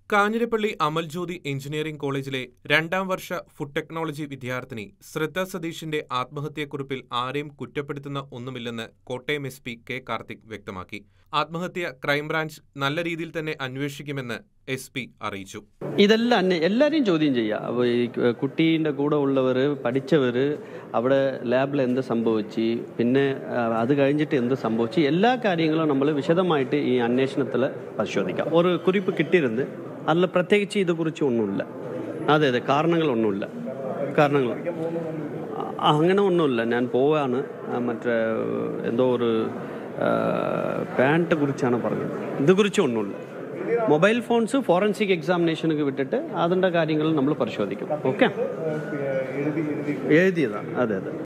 കാഞ്ഞിരപ്പള്ളി അമൽ ജ്യോതി engineering കോളേജിലെ രണ്ടാം വർഷ food technology വിദ്യാർത്ഥിനി ശ്രദ്ധ സതീഷിന്റെ ആത്മഹത്യാക്കുറിപ്പിൽ ആരെയും കുറ്റപ്പെടുത്തുന്ന ഒന്നുമില്ലെന്ന് Kottayam S P K Karthik വ്യക്തമാക്കി ആത്മഹത്യ ക്രൈംബ്രാഞ്ച് നല്ല രീതിയിൽ തന്നെ അന്വേഷിക്കുമെന്ന് എസ് പി അറിയിച്ചു ഇതെല്ലാം അന്വേ എല്ലാവരെയും ചോദ്യം ചെയ്യുക അപ്പോൾ ഈ കുട്ടീൻ്റെ കൂടെ ഉള്ളവർ പഠിച്ചവർ അവിടെ ലാബിൽ എന്ത് സംഭവിച്ചു പിന്നെ ആ, അത് കഴിഞ്ഞിട്ട് എന്ത് സംഭവിച്ചു എല്ലാ കാര്യങ്ങളും നമ്മൾ വിശദമായിട്ട് ഈ അന്വേഷണത്തിൽ പരിശോധിക്കാം ഒരു കുറിപ്പ് കിട്ടിയിരുന്നു അതിൽ പ്രത്യേകിച്ച് ഇതേക്കുറിച്ച് ഒന്നുമില്ല അതെ അതെ കാരണങ്ങളൊന്നുമില്ല കാരണങ്ങൾ ആ, അങ്ങനെ ഒന്നുമില്ല ഞാൻ പോവാണ് ആ, മറ്റേ എന്തോ ഒരു പാൻറ്റ് കുറിച്ചാണ് പറഞ്ഞത് ഇതുകുറിച്ച് ഒന്നുമില്ല മൊബൈൽ ഫോൺസ് ഫോറൻസിക് എക്സാമിനേഷനൊക്കെ വിട്ടിട്ട് അതിൻ്റെ കാര്യങ്ങൾ നമ്മൾ പരിശോധിക്കും ഓക്കെ എഴുതിയതാണ് അതെ അതെ